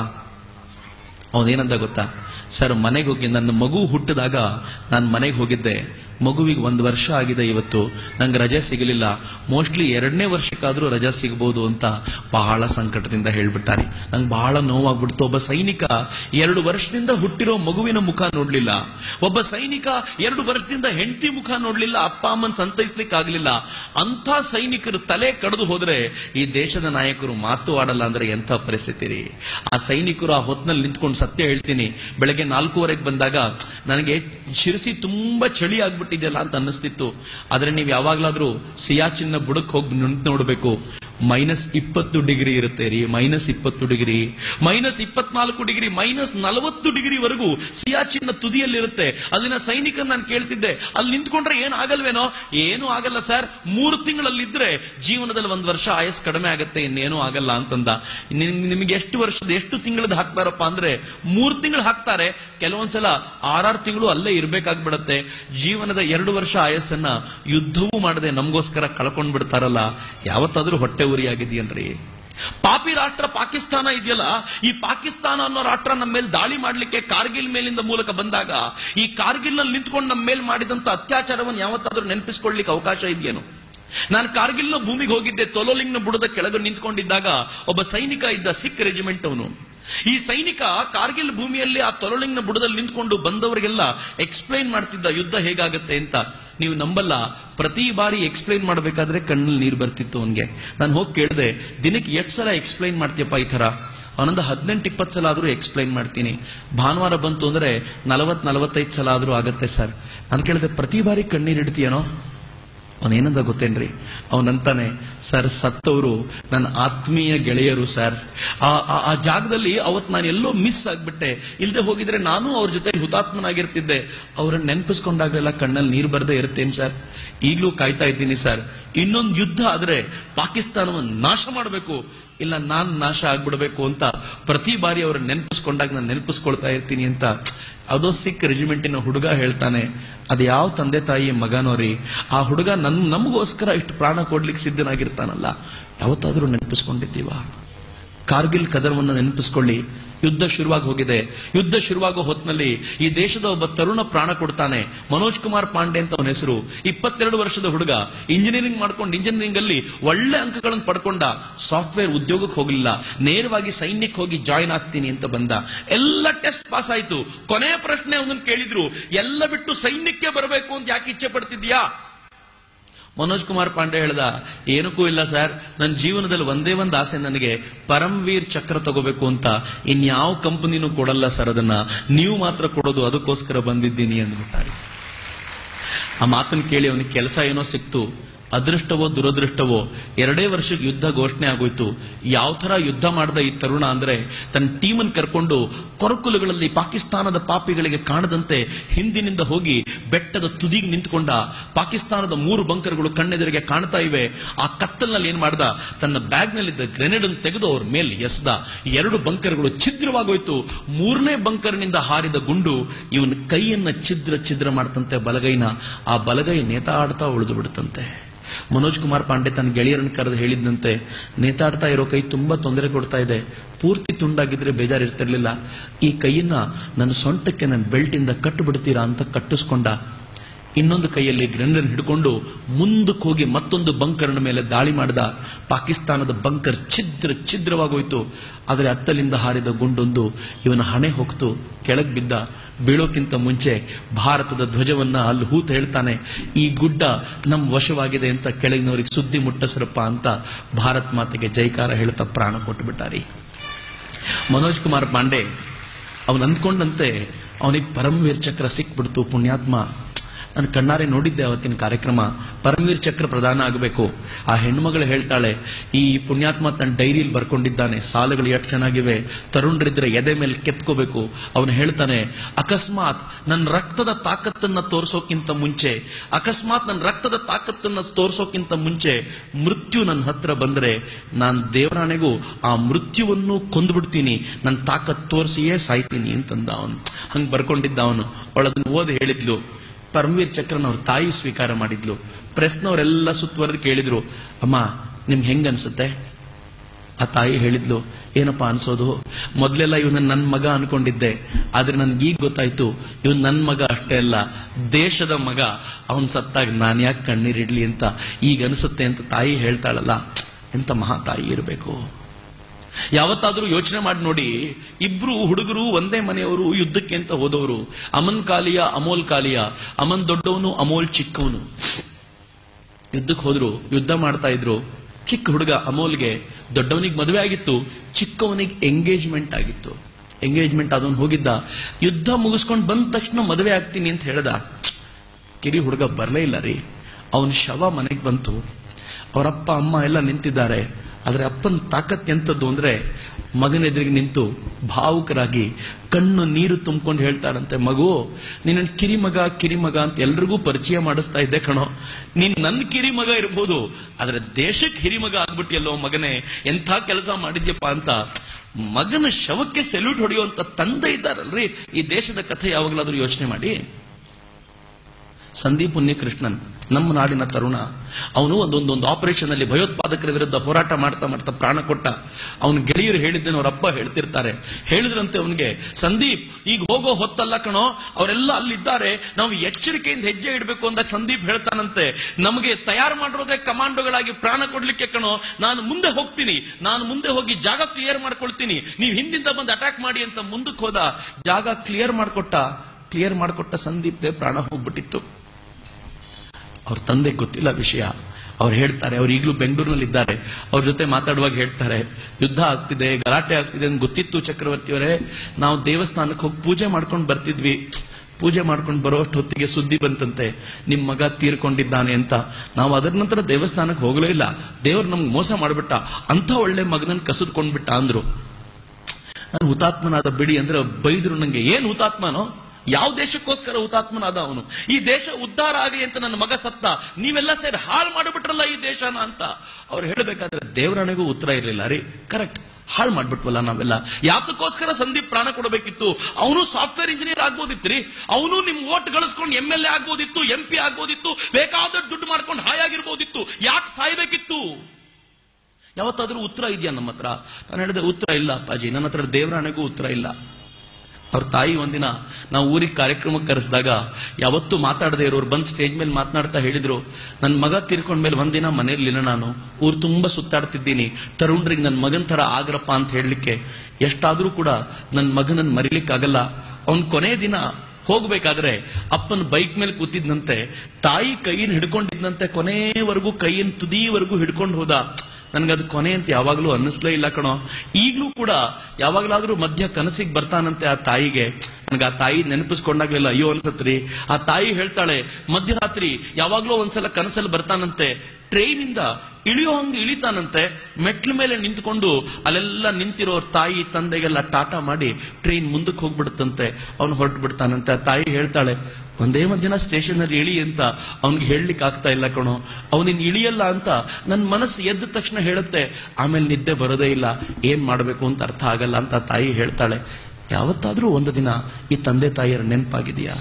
ಅವನೇನಂದ ಗೊತ್ತಾ ಸರ್ ಮನೆಗೆ ಹೋಗಿ ನನ್ನ ಮಗು ಹುಟ್ಟಿದಾಗ ನಾನು ಮನೆಗೆ ಹೋಗಿದ್ದೆ ಮಗುವಿಗೆ ಒಂದು ವರ್ಷ ಆಗಿದೆ ಇವತ್ತು ನಂಗೆ ರಜೆ ಸಿಗಲಿಲ್ಲ ಮೋಸ್ಟ್ಲಿ ಎರಡನೇ ವರ್ಷಕ್ಕಾದ್ರೂ ರಜೆ ಸಿಗಬಹುದು ಅಂತ ಬಹಳ ಸಂಕಟದಿಂದ ಹೇಳ್ಬಿಟ್ಟಾರೆ ನಂಗೆ ಬಹಳ ನೋವಾಗ್ಬಿಡ್ತು ಒಬ್ಬ ಸೈನಿಕ ಎರಡು ವರ್ಷದಿಂದ ಹುಟ್ಟಿರೋ ಮಗುವಿನ ಮುಖ ನೋಡ್ಲಿಲ್ಲ ಒಬ್ಬ ಸೈನಿಕ ಎರಡು ವರ್ಷದಿಂದ ಹೆಂಡತಿ ಮುಖ ನೋಡ್ಲಿಲ್ಲ ಅಪ್ಪ ಅಮ್ಮನ್ ಸಂತೈಸ್ಲಿಕ್ಕೆ ಆಗ್ಲಿಲ್ಲ ಅಂಥ ಸೈನಿಕರು ತಲೆ ಕಡಿದು ಹೋದ್ರೆ ಈ ದೇಶದ ನಾಯಕರು ಮಾತು ಆಡಲ್ಲ ಅಂದ್ರೆ ಎಂಥ ಪರಿಸ್ಥಿತಿ ರೀ ಆ ಸೈನಿಕರು ಆ ಹೊತ್ನಲ್ಲಿ ನಿಂತ್ಕೊಂಡು ಸತ್ಯ ಹೇಳ್ತೀನಿ ಬೆಳಗ್ಗೆ ನಾಲ್ಕೂವರೆಗೆ ಬಂದಾಗ ನನಗೆ ಶಿರಸಿ ತುಂಬಾ ಚಳಿ ಆಗ್ಬಿಟ್ಟಿದೆಯಲ್ಲ ಅಂತ ಅನ್ನಿಸ್ತಿತ್ತು ಆದ್ರೆ ನೀವು ಯಾವಾಗ್ಲಾದ್ರೂ ಸಿಯಾಚಿನ್ನ ಬುಡಕ್ ಹೋಗಿ ನಿಂತು ನೋಡ್ಬೇಕು ಮೈನಸ್ ಇಪ್ಪತ್ತು ಡಿಗ್ರಿ ಇರುತ್ತೆ ರೀ ಮೈನಸ್ ಇಪ್ಪತ್ತು ಡಿಗ್ರಿ ಮೈನಸ್ ಇಪ್ಪತ್ನಾಲ್ಕು ಡಿಗ್ರಿ ಮೈನಸ್ ನಲವತ್ತು ಡಿಗ್ರಿವರೆಗೂ ಸಿಯಾಚಿನ್ನ ತುದಿಯಲ್ಲಿರುತ್ತೆ ಅಲ್ಲಿನ ಸೈನಿಕ ನಾನು ಕೇಳ್ತಿದ್ದೆ ಅಲ್ಲಿ ನಿಂತ್ಕೊಂಡ್ರೆ ಏನು ಆಗಲ್ವೇನೋ ಏನು ಆಗಲ್ಲ ಸರ್ ಮೂರು ತಿಂಗಳಲ್ಲಿದ್ರೆ ಜೀವನದಲ್ಲಿ ಒಂದು ವರ್ಷ ಆಯಸ್ ಕಡಿಮೆ ಆಗುತ್ತೆ ಇನ್ನೇನು ಆಗಲ್ಲ ಅಂತಂದ ನಿಮ್- ನಿಮಗೆ ಎಷ್ಟು ವರ್ಷದ ಎಷ್ಟು ತಿಂಗಳದ ಹಾಕ್ತಾರಪ್ಪ ಅಂದ್ರೆ ಮೂರು ತಿಂಗಳು ಹಾಕ್ತಾರೆ ಕೆಲವೊಂದ್ಸಲ ಆರಾರು ತಿಂಗಳು ಅಲ್ಲೇ ಇರ್ಬೇಕಾಗ್ಬಿಡತ್ತೆ ಜೀವನದ ಎರಡು ವರ್ಷ ಆಯಸ್ಸನ್ನ ಯುದ್ಧವೂ ಮಾಡದೆ ನಮಗೋಸ್ಕರ ಕಳ್ಕೊಂಡ್ ಬಿಡ್ತಾರಲ್ಲ ಯಾವತ್ತಾದ್ರೂ ಹೊಟ್ಟೆ ಉರಿಯಾಗಿದೆಯನ್ರಿ ಪಾಪಿ ರಾಷ್ಟ್ರ ಪಾಕಿಸ್ತಾನ ಇದೆಯಲ್ಲ ಈ ಪಾಕಿಸ್ತಾನ ಅನ್ನೋ ರಾಷ್ಟ್ರ ನಮ್ಮ ಮೇಲೆ ದಾಳಿ ಮಾಡ್ಲಿಕ್ಕೆ ಕಾರ್ಗಿಲ್ ಮೇಲಿಂದ ಮೂಲಕ ಬಂದಾಗ ಈ ಕಾರ್ಗಿಲ್ ನಲ್ಲಿ ನಿಂತ್ಕೊಂಡು ನಮ್ಮ ಮೇಲೆ ಮಾಡಿದಂತ ಅತ್ಯಾಚಾರವನ್ನು ಯಾವತ್ತಾದ್ರೂ ನೆನಪಿಸ್ಕೊಳ್ಳಿಕ್ಕೆ ಅವಕಾಶ ಇದೆಯೇನು ನಾನು ಕಾರ್ಗಿಲ್ನ ಭೂಮಿಗೆ ಹೋಗಿದ್ದೆ ತೊಲೋಲಿಂಗ್ನ ಬುಡದ ಕೆಳಗೆ ನಿಂತ್ಕೊಂಡಿದ್ದಾಗ ಒಬ್ಬ ಸೈನಿಕ ಇದ್ದ ಸಿಖ್ ರೆಜಿಮೆಂಟ್ ಅವನು ಈ ಸೈನಿಕ ಕಾರ್ಗಿಲ್ ಭೂಮಿಯಲ್ಲಿ ಆ ತೊಲೋಲಿಂಗ್ನ ಬುಡದಲ್ಲಿ ನಿಂತ್ಕೊಂಡು ಬಂದವರಿಗೆಲ್ಲ ಎಕ್ಸ್ಪ್ಲೈನ್ ಮಾಡ್ತಿದ್ದ ಯುದ್ಧ ಹೇಗಾಗತ್ತೆ ಅಂತ ನೀವು ನಂಬಲ್ಲ ಪ್ರತಿ ಬಾರಿ ಎಕ್ಸ್ಪ್ಲೈನ್ ಮಾಡಬೇಕಾದ್ರೆ ಕಣ್ಣಲ್ಲಿ ನೀರು ಬರ್ತಿತ್ತು ಅವನ್ಗೆ ನಾನು ಹೋಗಿ ಕೇಳಿದೆ ದಿನಕ್ಕೆ ಎಷ್ಟು ಸಲ ಎಕ್ಸ್ಪ್ಲೈನ್ ಮಾಡ್ತೀಯಪ್ಪ ಈ ತರ ಅವನೊಂದು ಹದಿನೆಂಟು ಇಪ್ಪತ್ತು ಸಲ ಆದ್ರೂ ಎಕ್ಸ್ಪ್ಲೈನ್ ಮಾಡ್ತೀನಿ ಭಾನುವಾರ ಬಂತು ಅಂದ್ರೆ ನಲವತ್ ನಲವತ್ತೈದು ಸಲ ಆದ್ರೂ ಆಗತ್ತೆ ಸರ್ ನಾನು ಕೇಳಿದೆ ಪ್ರತಿ ಬಾರಿ ಕಣ್ಣೀರು ಇಡ್ತೀಯನೋ ಅವನೇನಂದ ಗೊತ್ತೇನ್ರಿ ಅವನಂತಾನೆ ಸರ್ ಸತ್ತವರು ನನ್ನ ಆತ್ಮೀಯ ಗೆಳೆಯರು ಸರ್ ಆ ಆ- ಆ ಜಾಗದಲ್ಲಿ ಅವತ್ ನಾನು ಎಲ್ಲೋ ಮಿಸ್ ಆಗ್ಬಿಟ್ಟೆ ಇಲ್ಲದೆ ಹೋಗಿದ್ರೆ ನಾನು ಅವ್ರ ಜೊತೆ ಹುತಾತ್ಮನಾಗಿರ್ತಿದ್ದೆ ಅವ್ರನ್ನ ನೆನಪಿಸ್ಕೊಂಡಾಗಲೆಲ್ಲ ಕಣ್ಣಲ್ಲಿ ನೀರು ಬರದೇ ಇರ್ತೇನೆ ಸರ್ ಈಗಲೂ ಕಾಯ್ತಾ ಇದ್ದೀನಿ ಸರ್ ಇನ್ನೊಂದು ಯುದ್ಧ ಆದ್ರೆ ಪಾಕಿಸ್ತಾನವನ್ನು ನಾಶ ಮಾಡಬೇಕು ಇಲ್ಲ ನಾನ್ ನಾಶ ಆಗ್ಬಿಡ್ಬೇಕು ಅಂತ ಪ್ರತಿ ಬಾರಿ ಅವ್ರನ್ನ ನೆನಪಿಸ್ಕೊಂಡಾಗ ನಾನು ನೆನಪಿಸ್ಕೊಳ್ತಾ ಇರ್ತೀನಿ ಅಂತ ಯಾವುದೋ ಸಿಖ್ ರೆಜಿಮೆಂಟಿನ ಹುಡುಗ ಹೇಳ್ತಾನೆ ಅದು ಯಾವ ತಂದೆ ತಾಯಿ ಮಗನೋ ರೀ ಆ ಹುಡುಗ ನನ್ ನಮಗೋಸ್ಕರ ಇಷ್ಟು ಪ್ರಾಣ ಕೊಡ್ಲಿಕ್ಕೆ ಸಿದ್ಧನಾಗಿರ್ತಾನಲ್ಲ ಯಾವತ್ತಾದ್ರೂ ನೆನಪಿಸ್ಕೊಂಡಿದ್ದೀವ ಕಾರ್ಗಿಲ್ ಕದನವನ್ನು ನೆನಪಿಸ್ಕೊಳ್ಳಿ ಯುದ್ಧ ಶುರುವಾಗಿ ಹೋಗಿದೆ ಯುದ್ಧ ಶುರುವಾಗೋ ಹೊತ್ನಲ್ಲಿ ಈ ದೇಶದ ಒಬ್ಬ ತರುಣ ಪ್ರಾಣ ಕೊಡ್ತಾನೆ ಮನೋಜ್ ಕುಮಾರ್ ಪಾಂಡೆ ಅಂತ ಅವನ ಹೆಸರು ಇಪ್ಪತ್ತೆರಡು ವರ್ಷದ ಹುಡುಗ ಇಂಜಿನಿಯರಿಂಗ್ ಮಾಡ್ಕೊಂಡು ಇಂಜಿನಿಯರಿಂಗ್ ಅಲ್ಲಿ ಒಳ್ಳೆ ಅಂಕಗಳನ್ನು ಪಡ್ಕೊಂಡ ಸಾಫ್ಟ್ವೇರ್ ಉದ್ಯೋಗಕ್ಕೆ ಹೋಗಲಿಲ್ಲ ನೇರವಾಗಿ ಸೈನ್ಯಕ್ಕೆ ಹೋಗಿ ಜಾಯಿನ್ ಆಗ್ತೀನಿ ಅಂತ ಬಂದ ಎಲ್ಲ ಟೆಸ್ಟ್ ಪಾಸ್ ಆಯ್ತು ಕೊನೆಯ ಪ್ರಶ್ನೆ ಅವನನ್ನು ಕೇಳಿದ್ರು ಎಲ್ಲ ಬಿಟ್ಟು ಸೈನ್ಯಕ್ಕೆ ಬರಬೇಕು ಅಂತ ಯಾಕೆ ಇಚ್ಛೆ ಪಡ್ತಿದ್ಯಾ ಮನೋಜ್ ಕುಮಾರ್ ಪಾಂಡೆ ಹೇಳ್ದ ಏನಕ್ಕೂ ಇಲ್ಲ ಸರ್ ನನ್ನ ಜೀವನದಲ್ಲಿ ಒಂದೇ ಒಂದು ಆಸೆ ನನಗೆ ಪರಮ್ವೀರ್ ಚಕ್ರ ತಗೋಬೇಕು ಅಂತ ಇನ್ಯಾವ ಕಂಪನಿನೂ ಕೊಡಲ್ಲ ಸರ್ ಅದನ್ನ ನೀವು ಮಾತ್ರ ಕೊಡೋದು ಅದಕ್ಕೋಸ್ಕರ ಬಂದಿದ್ದೀನಿ ಅಂದ್ಬಿಟ್ಟಾರೆ ಆ ಮಾತನ್ನು ಕೇಳಿ ಅವನಿಗೆ ಕೆಲಸ ಏನೋ ಸಿಕ್ತು ಅದೃಷ್ಟವೋ ದುರದೃಷ್ಟವೋ ಎರಡೇ ವರ್ಷಕ್ಕೆ ಯುದ್ಧ ಘೋಷಣೆ ಆಗೋಯ್ತು ಯಾವ ತರ ಯುದ್ಧ ಮಾಡಿದ ಈ ತರುಣ ಅಂದ್ರೆ ತನ್ನ ಟೀಮನ್ನು ಕರ್ಕೊಂಡು ಕೊರಕುಲುಗಳಲ್ಲಿ ಪಾಕಿಸ್ತಾನದ ಪಾಪಿಗಳಿಗೆ ಕಾಣದಂತೆ ಹಿಂದಿನಿಂದ ಹೋಗಿ ಬೆಟ್ಟದ ತುದಿಗೆ ನಿಂತ್ಕೊಂಡ ಪಾಕಿಸ್ತಾನದ ಮೂರು ಬಂಕರ್ಗಳು ಕಣ್ಣೆದುರಿಗೆ ಕಾಣ್ತಾ ಇವೆ ಆ ಕತ್ತಲ್ನಲ್ಲಿ ಏನ್ ಮಾಡ್ದ ತನ್ನ ಬ್ಯಾಗ್ನಲ್ಲಿದ್ದ ಗ್ರೆನೇಡ್ ಅನ್ನು ತೆಗೆದು ಅವ್ರ ಮೇಲೆ ಎಸ್ದ ಎರಡು ಬಂಕರ್ಗಳು ಛಿದ್ರವಾಗೋಯ್ತು ಮೂರನೇ ಬಂಕರ್ನಿಂದ ಹಾರಿದ ಗುಂಡು ಇವನ ಕೈಯನ್ನ ಛಿದ್ರ ಛಿದ್ರ ಮಾಡ್ತಂತೆ ಬಲಗೈನ ಆ ಬಲಗೈ ನೇತಾಡ್ತಾ ಉಳಿದು ಬಿಡುತ್ತಂತೆ ಮನೋಜ್ ಕುಮಾರ್ ಪಾಂಡೆ ತನ್ನ ಗೆಳೆಯರನ್ನು ಕರೆದು ಹೇಳಿದಂತೆ ನೇತಾಡ್ತಾ ಇರೋ ಕೈ ತುಂಬಾ ತೊಂದರೆ ಕೊಡ್ತಾ ಇದೆ ಪೂರ್ತಿ ತುಂಡಾಗಿದ್ರೆ ಬೇಜಾರಿರ್ತಿರ್ಲಿಲ್ಲ ಈ ಕೈಯನ್ನ ನನ್ನ ಸೊಂಟಕ್ಕೆ ನನ್ನ ಬೆಲ್ಟಿಂದ ಕಟ್ಟು ಬಿಡ್ತೀರಾ ಅಂತ ಕಟ್ಟಿಸ್ಕೊಂಡ ಇನ್ನೊಂದು ಕೈಯಲ್ಲಿ ಗ್ರೆನೇಡ್ ಹಿಡ್ಕೊಂಡು ಮುಂದಕ್ಕೆ ಹೋಗಿ ಮತ್ತೊಂದು ಬಂಕರ್ನ ಮೇಲೆ ದಾಳಿ ಮಾಡಿದ ಪಾಕಿಸ್ತಾನದ ಬಂಕರ್ ಛಿದ್ರ ಛಿದ್ರವಾಗೋಯ್ತು ಆದರೆ ಅತ್ತಲಿಂದ ಹಾರಿದ ಗುಂಡೊಂದು ಇವನ ಹಣೆ ಹೋಗ್ತು ಕೆಳಗೆ ಬಿದ್ದ ಬೀಳೋಕ್ಕಿಂತ ಮುಂಚೆ ಭಾರತದ ಧ್ವಜವನ್ನ ಅಲ್ಲಿ ಹೂತ್ ಹೇಳ್ತಾನೆ ಈ ಗುಡ್ಡ ನಮ್ ವಶವಾಗಿದೆ ಅಂತ ಕೆಳಗಿನವರಿಗೆ ಸುದ್ದಿ ಮುಟ್ಟಸರಪ್ಪ ಅಂತ ಭಾರತ್ ಮಾತೆಗೆ ಜೈಕಾರ ಹೇಳ್ತಾ ಪ್ರಾಣ ಕೊಟ್ಟು ಬಿಟ್ಟಾರಿ ಮನೋಜ್ ಕುಮಾರ್ ಪಾಂಡೆ ಅವನು ಅಂದ್ಕೊಂಡಂತೆ ಅವನಿಗೆ ಪರಮವೀರ್ ಚಕ್ರ ಸಿಕ್ಬಿಡ್ತು ಪುಣ್ಯಾತ್ಮ ನಾನು ಕಣ್ಣಾರೆ ನೋಡಿದ್ದೆ ಅವತ್ತಿನ ಕಾರ್ಯಕ್ರಮ ಪರಮವೀರ್ ಚಕ್ರ ಪ್ರದಾನ ಆಗಬೇಕು ಆ ಹೆಣ್ಮಗಳು ಹೇಳ್ತಾಳೆ ಈ ಪುಣ್ಯಾತ್ಮ ತನ್ನ ಡೈರಿಯಲ್ಲಿ ಬರ್ಕೊಂಡಿದ್ದಾನೆ ಸಾಲುಗಳು ಎಷ್ಟು ಚೆನ್ನಾಗಿವೆ ತರುಣರಿದ್ರೆ ಎದೆ ಮೇಲೆ ಕೆತ್ಕೋಬೇಕು ಅವನು ಹೇಳ್ತಾನೆ ಅಕಸ್ಮಾತ್ ನನ್ನ ರಕ್ತದ ತಾಕತ್ತನ್ನ ತೋರಿಸೋಕ್ಕಿಂತ ಮುಂಚೆ ಅಕಸ್ಮಾತ್ ನನ್ನ ರಕ್ತದ ತಾಕತ್ತನ್ನ ತೋರಿಸೋಕ್ಕಿಂತ ಮುಂಚೆ ಮೃತ್ಯು ನನ್ನ ಹತ್ರ ಬಂದ್ರೆ ನಾನು ದೇವರಾಣೆಗೂ ಆ ಮೃತ್ಯುವನ್ನು ಕೊಂದ್ಬಿಡ್ತೀನಿ ನನ್ನ ತಾಕತ್ ತೋರಿಸಿಯೇ ಸಾಯ್ತೀನಿ ಅಂತಂದ ಅವನು ಹಂಗ್ ಬರ್ಕೊಂಡಿದ್ದ ಅವನು ಅವಳದನ್ನ ಓದಿ ಹೇಳಿದ್ಲು ಪರಮವೀರ್ ಚಕ್ರನ ಅವ್ರ ತಾಯಿ ಸ್ವೀಕಾರ ಮಾಡಿದ್ಲು ಪ್ರೆಸ್ನವರೆಲ್ಲ ಸುತ್ತುವರೆದು ಕೇಳಿದ್ರು ಅಮ್ಮ ನಿಮ್ಗೆ ಹೆಂಗ್ ಅನ್ಸುತ್ತೆ ಆ ತಾಯಿ ಹೇಳಿದ್ಲು ಏನಪ್ಪಾ ಅನ್ಸೋದು ಮೊದಲೆಲ್ಲ ಇವನ ನನ್ನ ಮಗ ಅನ್ಕೊಂಡಿದ್ದೆ ಆದ್ರೆ ನನ್ಗೆ ಈಗ ಗೊತ್ತಾಯ್ತು ಇವನ್ ನನ್ನ ಮಗ ಅಷ್ಟೇ ಅಲ್ಲ ದೇಶದ ಮಗ ಅವನ್ ಸತ್ತಾಗ ನಾನು ಯಾಕೆ ಕಣ್ಣೀರಿಡ್ಲಿ ಅಂತ ಈಗ ಅನ್ಸುತ್ತೆ ಅಂತ ತಾಯಿ ಹೇಳ್ತಾಳಲ್ಲ ಎಂತ ಮಹಾ ತಾಯಿ ಇರಬೇಕು ಯಾವತ್ತಾದ್ರೂ ಯೋಚನೆ ಮಾಡಿ ನೋಡಿ ಇಬ್ರು ಹುಡುಗರು ಒಂದೇ ಮನೆಯವರು ಯುದ್ಧಕ್ಕೆ ಅಂತ ಹೋದವರು ಅಮನ್ ಕಾಲಿಯ ಅಮೋಲ್ ಕಾಲಿಯ ಅಮನ್ ದೊಡ್ಡವನು ಅಮೋಲ್ ಚಿಕ್ಕವನು ಯುದ್ಧಕ್ಕೆ ಹೋದ್ರು ಯುದ್ಧ ಮಾಡ್ತಾ ಇದ್ರು ಚಿಕ್ಕ ಹುಡುಗ ಅಮೋಲ್ಗೆ ದೊಡ್ಡವನಿಗೆ ಮದುವೆ ಆಗಿತ್ತು ಚಿಕ್ಕವನಿಗೆ ಎಂಗೇಜ್ಮೆಂಟ್ ಆಗಿತ್ತು ಎಂಗೇಜ್ಮೆಂಟ್ ಆದವನು ಹೋಗಿದ್ದ ಯುದ್ಧ ಮುಗಿಸ್ಕೊಂಡು ಬಂದ ತಕ್ಷಣ ಮದುವೆ ಆಗ್ತೀನಿ ಅಂತ ಹೇಳ್ದ ಕಿರಿ ಹುಡುಗ ಬರಲೇ ಇಲ್ಲ ರೀ ಅವನ ಶವ ಮನೆಗೆ ಬಂತು ಅವರಪ್ಪ ಅಮ್ಮ ಎಲ್ಲ ನಿಂತಿದ್ದಾರೆ ಆದ್ರೆ ಅಪ್ಪನ ತಾಕತ್ ಎಂತದ್ದು ಅಂದ್ರೆ ಮಗನೆದುರಿಗೆ ನಿಂತು ಭಾವುಕರಾಗಿ ಕಣ್ಣು ನೀರು ತುಂಬಿಕೊಂಡು ಹೇಳ್ತಾರಂತೆ ಮಗು ನಿನ್ನ ಕಿರಿಮಗ ಕಿರಿಮಗ ಅಂತ ಎಲ್ರಿಗೂ ಪರಿಚಯ ಮಾಡಿಸ್ತಾ ಇದ್ದೆ ಕಣೋ ನೀನ್ ನನ್ನ ಕಿರಿಮಗ ಇರ್ಬೋದು ಆದ್ರೆ ದೇಶಕ್ಕೆ ಹಿರಿಮಗ ಆಗ್ಬಿಟ್ಟಿಯಲ್ಲೋ ಮಗನೇ ಎಂಥ ಕೆಲಸ ಮಾಡಿದ್ಯಪ್ಪ ಅಂತ ಮಗನ ಶವಕ್ಕೆ ಸೆಲ್ಯೂಟ್ ಹೊಡೆಯುವಂತ ತಂದೆ ಇದ್ದಾರಲ್ರಿ ಈ ದೇಶದ ಕಥೆ ಯಾವಾಗಲಾದ್ರೂ ಯೋಚನೆ ಮಾಡಿ ಸಂದೀಪ್ ಉನ್ನಿಕೃಷ್ಣನ್ ನಮ್ಮ ನಾಡಿನ ತರುಣ ಅವನು ಒಂದೊಂದೊಂದು ಆಪರೇಷನ್ ಅಲ್ಲಿ ಭಯೋತ್ಪಾದಕರ ವಿರುದ್ಧ ಹೋರಾಟ ಮಾಡ್ತಾ ಮಾಡ್ತಾ ಪ್ರಾಣ ಕೊಟ್ಟ ಅವನ ಗೆಳೆಯರು ಹೇಳಿದ್ದೇನೆ ಅವರಪ್ಪ ಹೇಳ್ತಿರ್ತಾರೆ ಹೇಳಿದ್ರಂತೆ ಅವನಿಗೆ ಸಂದೀಪ್ ಈಗ ಹೋಗೋ ಹೊತ್ತಲ್ಲ ಕಣೋ ಅವರೆಲ್ಲ ಅಲ್ಲಿದ್ದಾರೆ ನಾವು ಎಚ್ಚರಿಕೆಯಿಂದ ಹೆಜ್ಜೆ ಇಡಬೇಕು ಅಂದಾಗ ಸಂದೀಪ್ ಹೇಳ್ತಾನಂತೆ ನಮಗೆ ತಯಾರು ಮಾಡಿರೋದೇ ಕಮಾಂಡೋಗಳಾಗಿ ಪ್ರಾಣ ಕೊಡ್ಲಿಕ್ಕೆ ಕಣೋ ನಾನು ಮುಂದೆ ಹೋಗ್ತೀನಿ ನಾನು ಮುಂದೆ ಹೋಗಿ ಜಾಗ ಕ್ಲಿಯರ್ ಮಾಡ್ಕೊಳ್ತೀನಿ ನೀವು ಹಿಂದಿಂದ ಬಂದು ಅಟ್ಯಾಕ್ ಮಾಡಿ ಅಂತ ಮುಂದಕ್ಕೆ ಹೋದ ಜಾಗ ಕ್ಲಿಯರ್ ಮಾಡ್ಕೊಟ್ಟ ಕ್ಲಿಯರ್ ಮಾಡಿಕೊಟ್ಟ ಸಂದೀಪ್ದೆ ಪ್ರಾಣ ಹೋಗ್ಬಿಟ್ಟಿತ್ತು ಅವ್ರ ತಂದೆ ಗೊತ್ತಿಲ್ಲ ವಿಷಯ ಅವ್ರು ಹೇಳ್ತಾರೆ ಅವ್ರು ಈಗಲೂ ಬೆಂಗಳೂರಿನಲ್ಲಿದ್ದಾರೆ ಅವ್ರ ಜೊತೆ ಮಾತಾಡುವಾಗ ಹೇಳ್ತಾರೆ ಯುದ್ಧ ಆಗ್ತಿದೆ ಗಲಾಟೆ ಆಗ್ತಿದೆ ಅಂತ ಗೊತ್ತಿತ್ತು ಚಕ್ರವರ್ತಿಯವರೇ ನಾವು ದೇವಸ್ಥಾನಕ್ಕೆ ಹೋಗಿ ಪೂಜೆ ಮಾಡ್ಕೊಂಡು ಬರ್ತಿದ್ವಿ ಪೂಜೆ ಮಾಡ್ಕೊಂಡು ಬರೋಷ್ಟು ಹೊತ್ತಿಗೆ ಸುದ್ದಿ ಬಂತಂತೆ ನಿಮ್ ಮಗ ತೀರ್ಕೊಂಡಿದ್ದಾನೆ ಅಂತ ನಾವು ಅದರ ನಂತರ ದೇವಸ್ಥಾನಕ್ಕೆ ಹೋಗಲೇ ಇಲ್ಲ ದೇವ್ರು ನಮ್ಗೆ ಮೋಸ ಮಾಡ್ಬಿಟ್ಟ ಅಂತ ಒಳ್ಳೆ ಮಗನನ್ನ ಕಸಿದ್ಕೊಂಡ್ಬಿಟ್ಟ ಅಂದ್ರು ನಾನು ಹುತಾತ್ಮನಾದ ಬಿಡಿ ಅಂದ್ರೆ ಬೈದ್ರು ನಂಗೆ ಏನ್ ಹುತಾತ್ಮನೋ ಯಾವ ದೇಶಕ್ಕೋಸ್ಕರ ಹುತಾತ್ಮನಾದ ಅವನು ಈ ದೇಶ ಉದ್ಧಾರ ಆಗಲಿ ಅಂತ ನನ್ನ ಮಗ ಸತ್ತ ನೀವೆಲ್ಲ ಸೇರಿ ಹಾಳು ಮಾಡಿಬಿಟ್ರಲ್ಲ ಈ ದೇಶನ ಅಂತ ಅವ್ರು ಹೇಳಬೇಕಾದ್ರೆ ದೇವರಣೆಗೂ ಉತ್ತರ ಇರಲಿಲ್ಲ ರೀ ಕರೆಕ್ಟ್ ಹಾಳು ಮಾಡ್ಬಿಟ್ವಲ್ಲ ನಾವೆಲ್ಲ ಯಾತಕ್ಕೋಸ್ಕರ ಸಂದೀಪ್ ಪ್ರಾಣ ಕೊಡಬೇಕಿತ್ತು ಅವನು ಸಾಫ್ಟ್ವೇರ್ ಇಂಜಿನಿಯರ್ ಆಗ್ಬೋದಿತ್ತು ರೀ ಅವನು ನಿಮ್ ಓಟ್ ಗಳಿಸ್ಕೊಂಡು ಎಂ ಎಲ್ ಎ ಆಗ್ಬೋದಿತ್ತು ಎಂ ಪಿ ಆಗ್ಬೋದಿತ್ತು ಬೇಕಾದ ದುಡ್ಡು ಮಾಡ್ಕೊಂಡು ಹಾಯಾಗಿರ್ಬೋದಿತ್ತು ಯಾಕೆ ಸಾಯ್ಬೇಕಿತ್ತು ಯಾವತ್ತಾದ್ರೂ ಉತ್ತರ ಇದೆಯಾ ನಮ್ಮ ಹತ್ರ ನಾನು ಹೇಳಿದೆ ಉತ್ತರ ಇಲ್ಲ ಅಪ್ಪಾಜಿ ನನ್ನ ಹತ್ರ ದೇವರಾಣೆಗೂ ಉತ್ತರ ಇಲ್ಲ ಅವ್ರ ತಾಯಿ ಒಂದಿನ ನಾವು ಊರಿಗೆ ಕಾರ್ಯಕ್ರಮಕ್ಕೆ ಕರೆಸಿದಾಗ ಯಾವತ್ತೂ ಮಾತಾಡದೆ ಇರೋರು ಬಂದು ಸ್ಟೇಜ್ ಮೇಲೆ ಮಾತನಾಡ್ತಾ ಹೇಳಿದ್ರು ನನ್ನ ಮಗ ತೀರ್ಕೊಂಡ್ಮೇಲೆ ಒಂದಿನ ಮನೆಯಲ್ಲಿಲ್ಲ ನಾನು ಊರು ತುಂಬಾ ಸುತ್ತಾಡ್ತಿದ್ದೀನಿ ತರುಣ್ರಿಗೆ ನನ್ನ ಮಗನ ತರ ಆಗ್ರಪ್ಪ ಅಂತ ಹೇಳಲಿಕ್ಕೆ ಎಷ್ಟಾದ್ರೂ ಕೂಡ ನನ್ನ ಮಗನನ್ನ ಮರಿಲಿಕ್ಕಾಗಲ್ಲ ಅವನ್ ಕೊನೆ ದಿನ ಹೋಗ್ಬೇಕಾದ್ರೆ ಅಪ್ಪನ ಬೈಕ್ ಮೇಲೆ ಕೂತಿದ್ನಂತೆ ತಾಯಿ ಕೈಯನ್ನು ಹಿಡ್ಕೊಂಡಿದ್ನಂತೆ ಕೊನೆವರೆಗೂ ಕೈಯನ್ನು ತುದಿವರೆಗೂ ಹಿಡ್ಕೊಂಡು ಹೋದ ನನ್ಗದು ಕೊನೆ ಅಂತ ಯಾವಾಗಲೂ ಅನ್ನಿಸ್ಲೇ ಇಲ್ಲ ಕಣೋ ಈಗಲೂ ಕೂಡ ಯಾವಾಗಲಾದ್ರೂ ಮಧ್ಯ ಕನಸಿಗೆ ಬರ್ತಾನಂತೆ ಆ ತಾಯಿಗೆ ನನಗೆ ಆ ತಾಯಿ ನೆನಪಿಸ್ಕೊಂಡಾಗ್ಲಿಲ್ಲ ಅಯ್ಯೋ ಅನ್ಸತ್ರಿ ಆ ತಾಯಿ ಹೇಳ್ತಾಳೆ ಮಧ್ಯರಾತ್ರಿ ಯಾವಾಗ್ಲೂ ಒಂದ್ಸಲ ಕನಸಲ್ಲಿ ಬರ್ತಾನಂತೆ ಟ್ರೈನಿಂದ ಇಳಿಯೋ ಹಂಗೆ ಇಳಿತಾನಂತೆ ಮೆಟ್ಲ ಮೇಲೆ ನಿಂತ್ಕೊಂಡು ಅಲ್ಲೆಲ್ಲ ನಿಂತಿರೋ ತಾಯಿ ತಂದೆಗೆಲ್ಲ ಟಾಟಾ ಮಾಡಿ ಟ್ರೈನ್ ಮುಂದಕ್ಕೆ ಹೋಗ್ಬಿಡುತ್ತಂತೆ ಅವನು ಹೊರಟು ಬಿಡ್ತಾನಂತೆ ಆ ತಾಯಿ ಹೇಳ್ತಾಳೆ ಒಂದೇ ಒಂದಿನ ಸ್ಟೇಷನ್ ಅಲ್ಲಿ ಇಳಿ ಅಂತ ಅವ್ನಿಗೆ ಹೇಳಲಿಕ್ಕೆ ಆಗ್ತಾ ಇಲ್ಲ ಕಣೋ ಅವನಿನ್ ಇಳಿಯಲ್ಲ ಅಂತ ನನ್ನ ಮನಸ್ಸು ಎದ್ದ ತಕ್ಷಣ ಹೇಳುತ್ತೆ ಆಮೇಲೆ ನಿದ್ದೆ ಬರೋದೇ ಇಲ್ಲ ಏನ್ ಮಾಡಬೇಕು ಅಂತ ಅರ್ಥ ಆಗಲ್ಲ ಅಂತ ತಾಯಿ ಹೇಳ್ತಾಳೆ ಯಾವತ್ತಾದ್ರೂ ಒಂದು ದಿನ ಈ ತಂದೆ ತಾಯಿಯರ ನೆನಪಾಗಿದೆಯಾ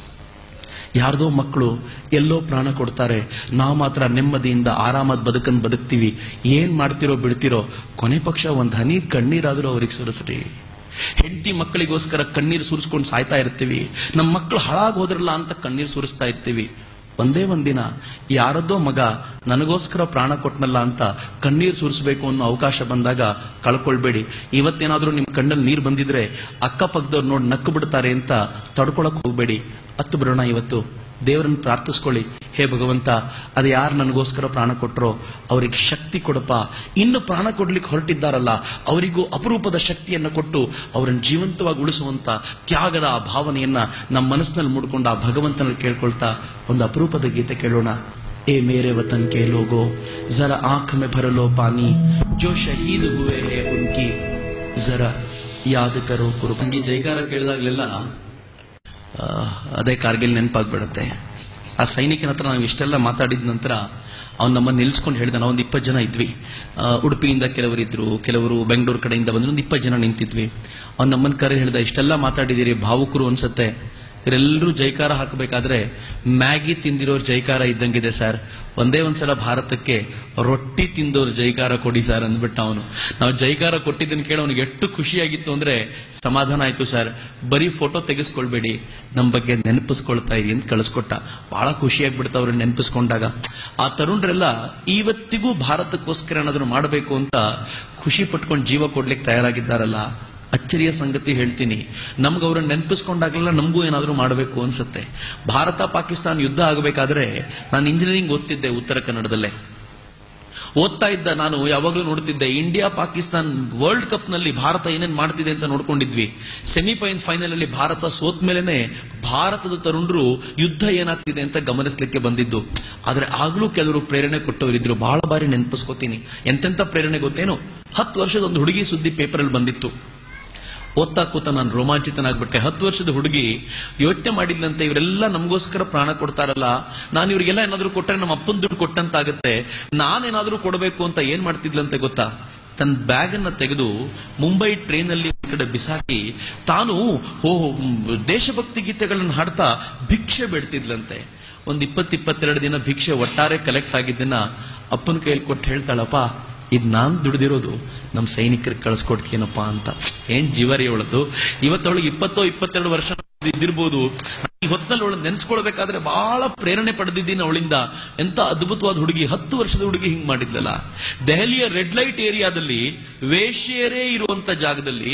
ಯಾರ್ದೋ ಮಕ್ಕಳು ಎಲ್ಲೋ ಪ್ರಾಣ ಕೊಡ್ತಾರೆ ನಾವು ಮಾತ್ರ ನೆಮ್ಮದಿಯಿಂದ ಆರಾಮಾದ ಬದುಕನ್ನು ಬದುಕ್ತೀವಿ ಏನ್ ಮಾಡ್ತಿರೋ ಬಿಡ್ತಿರೋ ಕೊನೆ ಪಕ್ಷ ಒಂದ್ ಹನಿ ಕಣ್ಣೀರಾದ್ರೂ ಅವ್ರಿಗೆ ಸುರಿಸ್ರಿ ಹೆಂಡತಿ ಮಕ್ಕಳಿಗೋಸ್ಕರ ಕಣ್ಣೀರು ಸುರಿಸ್ಕೊಂಡು ಸಾಯ್ತಾ ಇರ್ತೀವಿ ನಮ್ಮ ಮಕ್ಕಳು ಹಾಳಾಗಿ ಹೋದ್ರಲ್ಲ ಅಂತ ಕಣ್ಣೀರು ಸುರಿಸ್ತಾ ಇರ್ತೀವಿ ಒಂದೇ ಒಂದಿನ ಯಾರದ್ದೋ ಮಗ ನನಗೋಸ್ಕರ ಪ್ರಾಣ ಕೊಟ್ನಲ್ಲ ಅಂತ ಕಣ್ಣೀರು ಸುರಿಸಬೇಕು ಅನ್ನೋ ಅವಕಾಶ ಬಂದಾಗ ಕಳ್ಕೊಳ್ಬೇಡಿ ಇವತ್ತೇನಾದ್ರೂ ನಿಮ್ ಕಣ್ಣಲ್ಲಿ ನೀರು ಬಂದಿದ್ರೆ ಅಕ್ಕಪಕ್ಕದವ್ರು ನೋಡಿ ನಕ್ಕು ಬಿಡ್ತಾರೆ ಅಂತ ತಡ್ಕೊಳಕ್ ಹೋಗ್ಬೇಡಿ ಹತ್ತು ಬಿಡೋಣ ಇವತ್ತು ದೇವರನ್ನು ಪ್ರಾರ್ಥಿಸ್ಕೊಳ್ಳಿ ಹೇ ಭಗವಂತ ಅದು ಯಾರು ನನಗೋಸ್ಕರ ಪ್ರಾಣ ಕೊಟ್ಟರೋ ಅವರಿಗೆ ಶಕ್ತಿ ಕೊಡಪ್ಪ ಇನ್ನು ಪ್ರಾಣ ಕೊಡ್ಲಿಕ್ಕೆ ಹೊರಟಿದ್ದಾರಲ್ಲ ಅವರಿಗೂ ಅಪರೂಪದ ಶಕ್ತಿಯನ್ನು ಕೊಟ್ಟು ಅವರನ್ನು ಜೀವಂತವಾಗಿ ಉಳಿಸುವಂತ ತ್ಯಾಗದ ಆ ಭಾವನೆಯನ್ನ ನಮ್ಮ ಮನಸ್ಸಿನಲ್ಲಿ ಮೂಡ್ಕೊಂಡು ಆ ಭಗವಂತನಲ್ಲಿ ಕೇಳ್ಕೊಳ್ತಾ ಒಂದು ಅಪರೂಪದ ಗೀತೆ ಕೇಳೋಣ ए मेरे वतन के लोगों जरा आंख में भर लो पानी जो शहीद हुए हैं उनकी जरा ಯಾದ ಕರೋ ಕುರುಬಂಗಿ ಜೈಕಾರ ಕೇಳಿದಾಗಲೆಲ್ಲ ಆ, ಅದೇ ಕಾರ್ಗಿಲ್ ನೆನಪಾಗ್ಬಿಡುತ್ತೆ ಆ ಸೈನಿಕನ ಹತ್ರ ನಾವು ಇಷ್ಟೆಲ್ಲ ಮಾತಾಡಿದ ನಂತರ ಅವ್ನು ನಮ್ಮನ್ನು ನಿಲ್ಸ್ಕೊಂಡು ಹೇಳಿದ ನಾವೊಂದು ಇಪ್ಪತ್ತು ಜನ ಇದ್ವಿ ಆ, ಉಡುಪಿಯಿಂದ ಕೆಲವರು ಇದ್ರು ಕೆಲವರು ಬೆಂಗಳೂರು ಕಡೆಯಿಂದ ಬಂದ್ರು ಒಂದು ಇಪ್ಪತ್ತು ಜನ ನಿಂತಿದ್ವಿ ಅವ್ನು ನಮ್ಮನ್ನ ಕರೆ ಹೇಳಿದ ಇಷ್ಟೆಲ್ಲ ಮಾತಾಡಿದಿರಿ ಭಾವುಕರು ಅನ್ಸುತ್ತೆ ಇವರೆಲ್ಲರೂ ಜೈಕಾರ ಹಾಕಬೇಕಾದ್ರೆ ಮ್ಯಾಗಿ ತಿಂದಿರೋರ್ ಜೈಕಾರ ಇದ್ದಂಗಿದೆ ಸರ್ ಒಂದೇ ಒಂದ್ಸಲ ಭಾರತಕ್ಕೆ ರೊಟ್ಟಿ ತಿಂದೋರ್ ಜೈಕಾರ ಕೊಡಿ ಸರ್ ಅಂದ್ಬಿಟ್ಟ ಅವನು ನಾವು ಜೈಕಾರ ಕೊಟ್ಟಿದ್ದನ್ನು ಕೇಳಿ ಅವನಿಗೆ ಎಷ್ಟು ಖುಷಿಯಾಗಿತ್ತು ಅಂದ್ರೆ ಸಮಾಧಾನ ಆಯ್ತು ಸರ್ ಬರೀ ಫೋಟೋ ತೆಗೆಸ್ಕೊಳ್ಬೇಡಿ ನಮ್ಮ ಬಗ್ಗೆ ನೆನಪಿಸ್ಕೊಳ್ತಾ ಇರಿ ಅಂತ ಕಳಿಸ್ಕೊಟ್ಟ ಬಹಳ ಖುಷಿಯಾಗ್ಬಿಡ್ತಾ ಅವ್ರನ್ನ ನೆನಪಿಸ್ಕೊಂಡಾಗ ಆ ತರುಣರೆಲ್ಲ ಇವತ್ತಿಗೂ ಭಾರತಕ್ಕೋಸ್ಕರ ಏನಾದ್ರು ಮಾಡಬೇಕು ಅಂತ ಖುಷಿ ಪಟ್ಕೊಂಡು ಜೀವ ಕೊಡ್ಲಿಕ್ಕೆ ತಯಾರಾಗಿದ್ದಾರಲ್ಲ ಅಚ್ಚರಿಯ ಸಂಗತಿ ಹೇಳ್ತೀನಿ ನಮ್ಗೆ ಅವ್ರನ್ನ ನೆನಪಿಸ್ಕೊಂಡಾಗಲೆಲ್ಲ ನಮಗೂ ಏನಾದರೂ ಮಾಡಬೇಕು ಅನ್ಸುತ್ತೆ ಭಾರತ ಪಾಕಿಸ್ತಾನ ಯುದ್ಧ ಆಗಬೇಕಾದ್ರೆ ನಾನು ಇಂಜಿನಿಯರಿಂಗ್ ಓದ್ತಿದ್ದೆ ಉತ್ತರ ಕನ್ನಡದಲ್ಲೇ ಓದ್ತಾ ಇದ್ದ ನಾನು ಯಾವಾಗಲೂ ನೋಡ್ತಿದ್ದೆ ಇಂಡಿಯಾ ಪಾಕಿಸ್ತಾನ್ ವರ್ಲ್ಡ್ ಕಪ್ ನಲ್ಲಿ ಭಾರತ ಏನೇನ್ ಮಾಡ್ತಿದೆ ಅಂತ ನೋಡ್ಕೊಂಡಿದ್ವಿ ಸೆಮಿಫೈನ್ ಫೈನಲ್ ಅಲ್ಲಿ ಭಾರತ ಸೋತ್ ಮೇಲೆನೆ ಭಾರತದ ತರುಣರು ಯುದ್ಧ ಏನಾಗ್ತಿದೆ ಅಂತ ಗಮನಿಸಲಿಕ್ಕೆ ಬಂದಿದ್ದು ಆದ್ರೆ ಆಗ್ಲೂ ಕೆಲವರು ಪ್ರೇರಣೆ ಕೊಟ್ಟವರಿದ್ರು ಬಹಳ ಬಾರಿ ನೆನಪಿಸ್ಕೋತೀನಿ ಎಂತೆಂತ ಪ್ರೇರಣೆ ಗೊತ್ತೇನು ಹತ್ತು ವರ್ಷದ ಒಂದು ಹುಡುಗಿ ಸುದ್ದಿ ಪೇಪರಲ್ಲಿ ಬಂದಿತ್ತು ಓದ್ತಾ ಕೂತ ನಾನು ರೋಮಾಂಚಿತನಾಗ್ಬಿಟ್ಟೆ ಹತ್ತು ವರ್ಷದ ಹುಡುಗಿ ಯೋಚನೆ ಮಾಡಿದ್ಲಂತೆ ಇವರೆಲ್ಲ ನಮಗೋಸ್ಕರ ಪ್ರಾಣ ಕೊಡ್ತಾರಲ್ಲ ನಾನು ಇವರಿಗೆಲ್ಲ ಏನಾದ್ರೂ ಕೊಟ್ಟರೆ ನಮ್ಮ ಅಪ್ಪನ ದುಡ್ಡು ಕೊಟ್ಟಂತಾಗತ್ತೆ ನಾನೇನಾದ್ರೂ ಕೊಡಬೇಕು ಅಂತ ಏನ್ ಮಾಡ್ತಿದ್ಲಂತೆ ಗೊತ್ತಾ ತನ್ನ ಬ್ಯಾಗ್ ಅನ್ನ ತೆಗೆದು ಮುಂಬೈ ಟ್ರೈನ್ ಅಲ್ಲಿ ಒಂದ್ ಕಡೆ ಬಿಸಾಕಿ ತಾನು ಓ ದೇಶಭಕ್ತಿ ಗೀತೆಗಳನ್ನು ಹಾಡ್ತಾ ಭಿಕ್ಷೆ ಬೇಡ್ತಿದ್ಲಂತೆ ಒಂದ್ ಇಪ್ಪತ್ ಇಪ್ಪತ್ತೆರಡು ದಿನ ಭಿಕ್ಷೆ ಒಟ್ಟಾರೆ ಕಲೆಕ್ಟ್ ಆಗಿದ್ದನ್ನ ಅಪ್ಪನ ಕೈಯಲ್ಲಿ ಕೊಟ್ಟು ಹೇಳ್ತಾಳಪ್ಪ ಇದು ನಾನ್ ದುಡ್ದಿರೋದು ನಮ್ಮ ಸೈನಿಕರಿಗೆ ಕಳಿಸ್ಕೊಡ್ತೀನಪ್ಪ ಅಂತ ಏನ್ ಜೀವರಿ ಅವಳದ್ದು ಇವತ್ತವಳಿಗೆ ಇಪ್ಪತ್ತೋ ಇಪ್ಪತ್ತೆರಡು ವರ್ಷ ಇದ್ದಿರ್ಬೋದು ಈ ಹೊತ್ತಲ್ಲಿ ಅವಳು ನೆನ್ಸ್ಕೊಳ್ಬೇಕಾದ್ರೆ ಬಹಳ ಪ್ರೇರಣೆ ಪಡೆದಿದ್ದೀನಿ ಅವಳಿಂದ ಎಂತ ಅದ್ಭುತವಾದ ಹುಡುಗಿ ಹತ್ತು ವರ್ಷದ ಹುಡುಗಿ ಹಿಂಗ್ ಮಾಡಿದ್ಲಲ್ಲ ದೆಹಲಿಯ ರೆಡ್ ಲೈಟ್ ಏರಿಯಾದಲ್ಲಿ ವೇಶ್ಯರೇ ಇರುವಂತ ಜಾಗದಲ್ಲಿ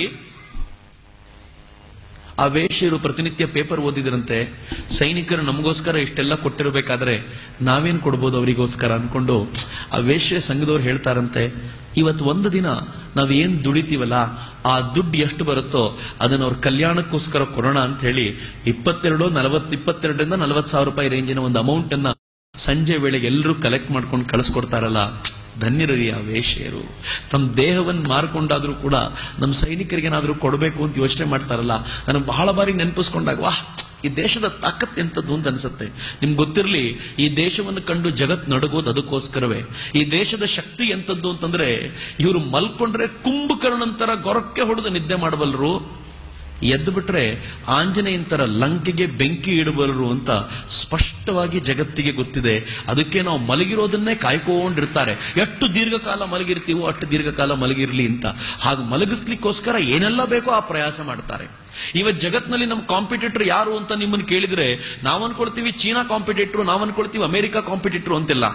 ಆ ವೇಶ್ಯರು ಪ್ರತಿನಿತ್ಯ ಪೇಪರ್ ಓದಿದ್ರಂತೆ ಸೈನಿಕರು ನಮಗೋಸ್ಕರ ಇಷ್ಟೆಲ್ಲ ಕೊಟ್ಟಿರಬೇಕಾದ್ರೆ ನಾವೇನ್ ಕೊಡ್ಬೋದು ಅವರಿಗೋಸ್ಕರ ಅನ್ಕೊಂಡು ಆ ವೇಶ್ಯ ಸಂಘದವ್ರು ಹೇಳ್ತಾರಂತೆ ಇವತ್ತು ಒಂದು ದಿನ ನಾವೇನ್ ದುಡಿತೀವಲ್ಲ ಆ ದುಡ್ಡು ಎಷ್ಟು ಬರುತ್ತೋ ಅದನ್ನ ಅವ್ರ ಕಲ್ಯಾಣಕ್ಕೋಸ್ಕರ ಕೊಡೋಣ ಅಂತ ಹೇಳಿ ಇಪ್ಪತ್ತೆರಡು ನಲವತ್ತು ಇಪ್ಪತ್ತೆರಡರಿಂದ ನಲವತ್ತು ಸಾವಿರ ರೂಪಾಯಿ ರೇಂಜಿನ ಒಂದು ಅಮೌಂಟ್ ಅನ್ನ ಸಂಜೆ ವೇಳೆಗೆ ಎಲ್ಲರೂ ಕಲೆಕ್ಟ್ ಮಾಡ್ಕೊಂಡು ಕಳಿಸ್ಕೊಡ್ತಾರಲ್ಲ ಧನ್ಯರರಿ ಆ ವೇಶ್ಯರು ತಮ್ಮ ದೇಹವನ್ನು ಮಾರ್ಕೊಂಡಾದ್ರೂ ಕೂಡ ನಮ್ಮ ಸೈನಿಕರಿಗೇನಾದ್ರೂ ಕೊಡಬೇಕು ಅಂತ ಯೋಚನೆ ಮಾಡ್ತಾರಲ್ಲ ನನಗೆ ಬಹಳ ಬಾರಿ ನೆನಪಿಸ್ಕೊಂಡಾಗ ವಾಹ್ ಈ ದೇಶದ ತಾಕತ್ ಎಂತದ್ದು ಅಂತ ಅನ್ಸುತ್ತೆ ನಿಮ್ಗೆ ಗೊತ್ತಿರಲಿ ಈ ದೇಶವನ್ನು ಕಂಡು ಜಗತ್ ನಡುಗೋದು ಅದಕ್ಕೋಸ್ಕರವೇ ಈ ದೇಶದ ಶಕ್ತಿ ಎಂತದ್ದು ಅಂತಂದ್ರೆ ಇವರು ಮಲ್ಕೊಂಡ್ರೆ ಕುಂಭಕರ್ಣಂತರ ಗೊರಕ್ಕೆ ಹೊಡೆದು ನಿದ್ದೆ ಮಾಡಬಲ್ಲರು ಎದ್ದು ಬಿಟ್ರೆ ಆಂಜನೇಯನ್ ತರ ಲಂಕೆಗೆ ಬೆಂಕಿ ಇಡಬಲ್ಲರು ಅಂತ ಸ್ಪಷ್ಟವಾಗಿ ಜಗತ್ತಿಗೆ ಗೊತ್ತಿದೆ ಅದಕ್ಕೆ ನಾವು ಮಲಗಿರೋದನ್ನೇ ಕಾಯ್ಕೊಂಡಿರ್ತಾರೆ ಎಷ್ಟು ದೀರ್ಘಕಾಲ ಮಲಗಿರ್ತೀವೋ ಅಷ್ಟು ದೀರ್ಘಕಾಲ ಮಲಗಿರ್ಲಿ ಅಂತ ಹಾಗೆ ಮಲಗಿಸ್ಲಿಕ್ಕೋಸ್ಕರ ಏನೆಲ್ಲ ಬೇಕೋ ಆ ಪ್ರಯಾಸ ಮಾಡ್ತಾರೆ ಇವತ್ತು ಜಗತ್ನಲ್ಲಿ ನಮ್ಮ ಕಾಂಪಿಟೇಟರ್ ಯಾರು ಅಂತ ನಿಮ್ಮನ್ನು ಕೇಳಿದ್ರೆ ನಾವು ಅನ್ಕೊಳ್ತೀವಿ ಚೀನಾ ಕಾಂಪಿಟೇಟರ್ ನಾವು ಅನ್ಕೊಳ್ತೀವಿ ಅಮೆರಿಕ ಕಾಂಪಿಟೇಟರ್ ಅಂತಿಲ್ಲ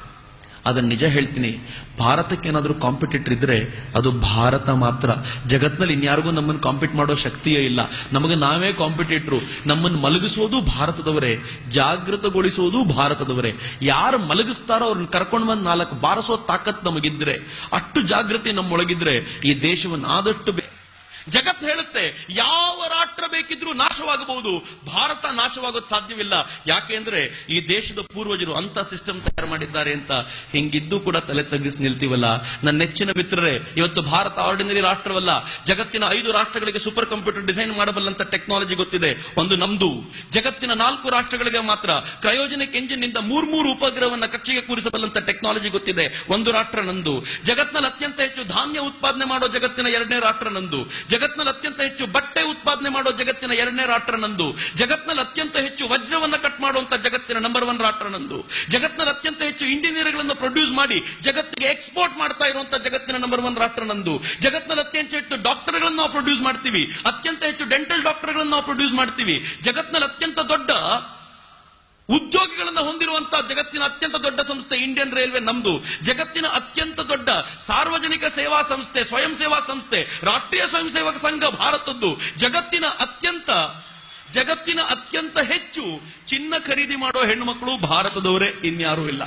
ಅದನ್ನ ನಿಜ ಹೇಳ್ತೀನಿ ಭಾರತಕ್ಕೆ ಏನಾದ್ರೂ ಕಾಂಪಿಟೇಟರ್ ಇದ್ರೆ ಅದು ಭಾರತ ಮಾತ್ರ ಜಗತ್ನಲ್ಲಿ ಇನ್ಯಾರಿಗೂ ನಮ್ಮನ್ನು ಕಾಂಪೀಟ್ ಮಾಡೋ ಶಕ್ತಿಯೇ ಇಲ್ಲ ನಮಗೆ ನಾವೇ ಕಾಂಪಿಟೇಟರ್ ನಮ್ಮನ್ನು ಮಲಗಿಸೋದು ಭಾರತದವರೇ ಜಾಗೃತಗೊಳಿಸೋದು ಭಾರತದವರೇ ಯಾರು ಮಲಗಿಸ್ತಾರೋ ಅವ್ರನ್ನ ಕರ್ಕೊಂಡು ಬಂದು ನಾಲ್ಕು ಬಾರಿಸೋ ತಾಕತ್ ನಮಗಿದ್ರೆ ಅಷ್ಟು ಜಾಗೃತಿ ನಮ್ಮೊಳಗಿದ್ರೆ ಈ ದೇಶವನ್ನು ಆದಷ್ಟು ಬೇ- ಜಗತ್ ಹೇಳುತ್ತೆ ಯಾವ ರಾಷ್ಟ್ರ ಬೇಕಿದ್ರೂ ನಾಶವಾಗಬಹುದು ಭಾರತ ನಾಶವಾಗೋದು ಸಾಧ್ಯವಿಲ್ಲ ಯಾಕೆಂದ್ರೆ ಈ ದೇಶದ ಪೂರ್ವಜರು ಅಂತ ಸಿಸ್ಟಮ್ ತಯಾರು ಮಾಡಿದ್ದಾರೆ ಅಂತ ಹಿಂಗಿದ್ದು ಕೂಡ ತಲೆ ತಗ್ಗಿಸಿ ನಿಲ್ತೀವಲ್ಲ ನನ್ನ ನೆಚ್ಚಿನ ಮಿತ್ರರೇ ಇವತ್ತು ಭಾರತ ಆರ್ಡಿನರಿ ರಾಷ್ಟ್ರವಲ್ಲ ಜಗತ್ತಿನ ಐದು ರಾಷ್ಟ್ರಗಳಿಗೆ ಸೂಪರ್ ಕಂಪ್ಯೂಟರ್ ಡಿಸೈನ್ ಮಾಡಬಲ್ಲಂತ ಟೆಕ್ನಾಲಜಿ ಗೊತ್ತಿದೆ ಒಂದು ನಮ್ದು ಜಗತ್ತಿನ ನಾಲ್ಕು ರಾಷ್ಟ್ರಗಳಿಗೆ ಮಾತ್ರ ಕ್ರಯೋಜನಿಕ್ ಎಂಜಿನ್ ನಿಂದ ಮೂರ್ ಮೂರು ಉಪಗ್ರಹವನ್ನ ಕಕ್ಷೆಗೆ ಕೂರಿಸಬಲ್ಲಂತ ಟೆಕ್ನಾಲಜಿ ಗೊತ್ತಿದೆ ಒಂದು ರಾಷ್ಟ್ರ ನಂದು ಜಗತ್ನಲ್ಲಿ ಅತ್ಯಂತ ಹೆಚ್ಚು ಧಾನ್ಯ ಉತ್ಪಾದನೆ ಮಾಡೋ ಜಗತ್ತಿನ ಎರಡನೇ ರಾಷ್ಟ್ರ ನಂದು ಜಗತ್ನಲ್ಲಿ ಅತ್ಯಂತ ಹೆಚ್ಚು ಬಟ್ಟೆ ಉತ್ಪಾದನೆ ಮಾಡೋ ಜಗತ್ತಿನ ಎರಡನೇ ರಾಷ್ಟ್ರ ನಂದು ಜಗತ್ನಲ್ಲಿ ಅತ್ಯಂತ ಹೆಚ್ಚು ವಜ್ರವನ್ನ ಕಟ್ ಮಾಡುವಂತ ಜಗತ್ತಿನ ನಂಬರ್ ಒನ್ ರಾಷ್ಟ್ರ ನಂದು ಜಗತ್ನಲ್ಲಿ ಅತ್ಯಂತ ಹೆಚ್ಚು ಇಂಜಿನಿಯರ್ಗಳನ್ನು ಪ್ರೊಡ್ಯೂಸ್ ಮಾಡಿ ಜಗತ್ತಿಗೆ ಎಕ್ಸ್ಪೋರ್ಟ್ ಮಾಡ್ತಾ ಇರುವಂತ ಜಗತ್ತಿನ ನಂಬರ್ ಒನ್ ರಾಷ್ಟ್ರ ನಂದು ಜಗತ್ನಲ್ಲಿ ಅತ್ಯಂತ ಹೆಚ್ಚು ಡಾಕ್ಟರ್ಗಳನ್ನು ನಾವು ಪ್ರೊಡ್ಯೂಸ್ ಮಾಡ್ತೀವಿ ಅತ್ಯಂತ ಹೆಚ್ಚು ಡೆಂಟಲ್ ಡಾಕ್ಟರ್ಗಳನ್ನು ನಾವು ಪ್ರೊಡ್ಯೂಸ್ ಮಾಡ್ತೀವಿ ಜಗತ್ನಲ್ಲಿ ಅತ್ಯಂತ ದೊಡ್ಡ ಉದ್ಯೋಗಿಗಳನ್ನು ಹೊಂದಿರುವಂತಹ ಜಗತ್ತಿನ ಅತ್ಯಂತ ದೊಡ್ಡ ಸಂಸ್ಥೆ ಇಂಡಿಯನ್ ರೈಲ್ವೆ ನಮ್ದು ಜಗತ್ತಿನ ಅತ್ಯಂತ ದೊಡ್ಡ ಸಾರ್ವಜನಿಕ ಸೇವಾ ಸಂಸ್ಥೆ ಸ್ವಯಂ ಸೇವಾ ಸಂಸ್ಥೆ ರಾಷ್ಟ್ರೀಯ ಸ್ವಯಂ ಸೇವಕ ಸಂಘ ಭಾರತದ್ದು ಜಗತ್ತಿನ ಅತ್ಯಂತ ಜಗತ್ತಿನ ಅತ್ಯಂತ ಹೆಚ್ಚು ಚಿನ್ನ ಖರೀದಿ ಮಾಡೋ ಹೆಣ್ಣುಮಕ್ಕಳು ಭಾರತದವರೇ ಇನ್ಯಾರೂ ಇಲ್ಲ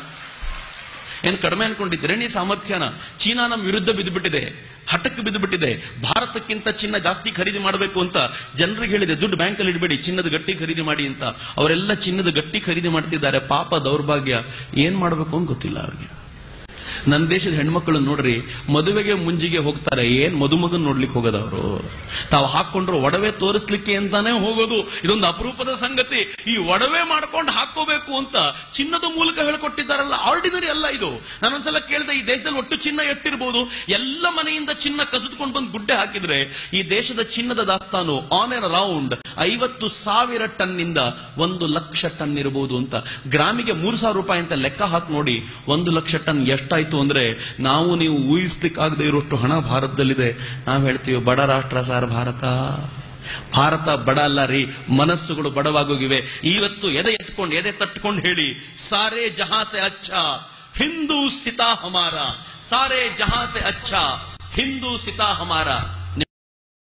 ಏನು ಕಡಿಮೆ ಅನ್ಕೊಂಡಿದ್ರೆ ನೀ ಸಾಮರ್ಥ್ಯನ ಚೀನಾ ನಮ್ಮ ವಿರುದ್ಧ ಬಿದ್ದುಬಿಟ್ಟಿದೆ ಹಠಕ್ಕೆ ಬಿದ್ದುಬಿಟ್ಟಿದೆ ಭಾರತಕ್ಕಿಂತ ಚಿನ್ನ ಜಾಸ್ತಿ ಖರೀದಿ ಮಾಡಬೇಕು ಅಂತ ಜನರಿಗೆ ಹೇಳಿದೆ ದುಡ್ಡು ಬ್ಯಾಂಕಲ್ಲಿ ಇಡಬೇಡಿ ಚಿನ್ನದ ಗಟ್ಟಿ ಖರೀದಿ ಮಾಡಿ ಅಂತ ಅವರೆಲ್ಲ ಚಿನ್ನದ ಗಟ್ಟಿ ಖರೀದಿ ಮಾಡ್ತಿದ್ದಾರೆ ಪಾಪ ದೌರ್ಭಾಗ್ಯ ಏನ್ ಮಾಡಬೇಕು ಅಂತ ಗೊತ್ತಿಲ್ಲ ಅವ್ರಿಗೆ ನನ್ನ ದೇಶದ ಹೆಣ್ಮಕ್ಳು ನೋಡ್ರಿ ಮದುವೆಗೆ ಮುಂಜಿಗೆ ಹೋಗ್ತಾರೆ ಏನ್ ಮದುಮಗನ್ ನೋಡ್ಲಿಕ್ಕೆ ಹೋಗೋದು ಅವರು ತಾವು ಹಾಕೊಂಡ್ರು ಒಡವೆ ತೋರಿಸ್ಲಿಕ್ಕೆ ಅಂತಾನೆ ಹೋಗೋದು ಇದೊಂದು ಅಪರೂಪದ ಸಂಗತಿ ಈ ಒಡವೆ ಮಾಡ್ಕೊಂಡು ಹಾಕೋಬೇಕು ಅಂತ ಚಿನ್ನದ ಮೂಲಕ ಹೇಳ್ಕೊಟ್ಟಿದ್ದಾರಲ್ಲ ಆರ್ಡಿನರಿ ಅಲ್ಲ ಇದು ನಾನೊಂದ್ಸಲ ಕೇಳಿದೆ ಈ ದೇಶದಲ್ಲಿ ಒಟ್ಟು ಚಿನ್ನ ಎಷ್ಟಿರ್ಬೋದು ಎಲ್ಲ ಮನೆಯಿಂದ ಚಿನ್ನ ಕಸಿದುಕೊಂಡು ಬಂದು ಗುಡ್ಡೆ ಹಾಕಿದ್ರೆ ಈ ದೇಶದ ಚಿನ್ನದ ದಾಸ್ತಾನು ಆನ್ ಅಂಡ್ ಅರೌಂಡ್ ಐವತ್ತು ಸಾವಿರ ಟನ್ನಿಂದ ಒಂದು ಲಕ್ಷ ಟನ್ ಇರಬಹುದು ಅಂತ ಗ್ರಾಮಿಗೆ ಮೂರು ಸಾವಿರ ರೂಪಾಯಿ ಅಂತ ಲೆಕ್ಕ ಹಾಕಿ ನೋಡಿ ಒಂದು ಲಕ್ಷ ಟನ್ ಎಷ್ಟಾಯ್ತು ಅಂದ್ರೆ ನಾವು ನೀವು ಊಹಿಸ್ಲಿಕ್ಕಾಗದೆ ಇರುವಷ್ಟು ಹಣ ಭಾರತದಲ್ಲಿದೆ ನಾವು ಹೇಳ್ತೀವಿ ಬಡ ರಾಷ್ಟ್ರ ಸರ್ ಭಾರತ ಭಾರತ ಬಡ ಅಲ್ಲ ರೀ ಮನಸ್ಸುಗಳು ಬಡವಾಗೋಗಿವೆ ಇವತ್ತು ಎದೆ ಎತ್ಕೊಂಡು ಎದೆ ತಟ್ಕೊಂಡು ಹೇಳಿ ಸಾರೇ ಜಹಾ ಸೆ ಅಚ್ಚಾ ಹಿಂದೂ ಸಿತಾ ಹಮಾರ ಸಾರೇ ಜಹಾ ಸೆ ಅಚ್ಚಾ ಹಿಂದೂ ಸಿತಾ ಹಮಾರ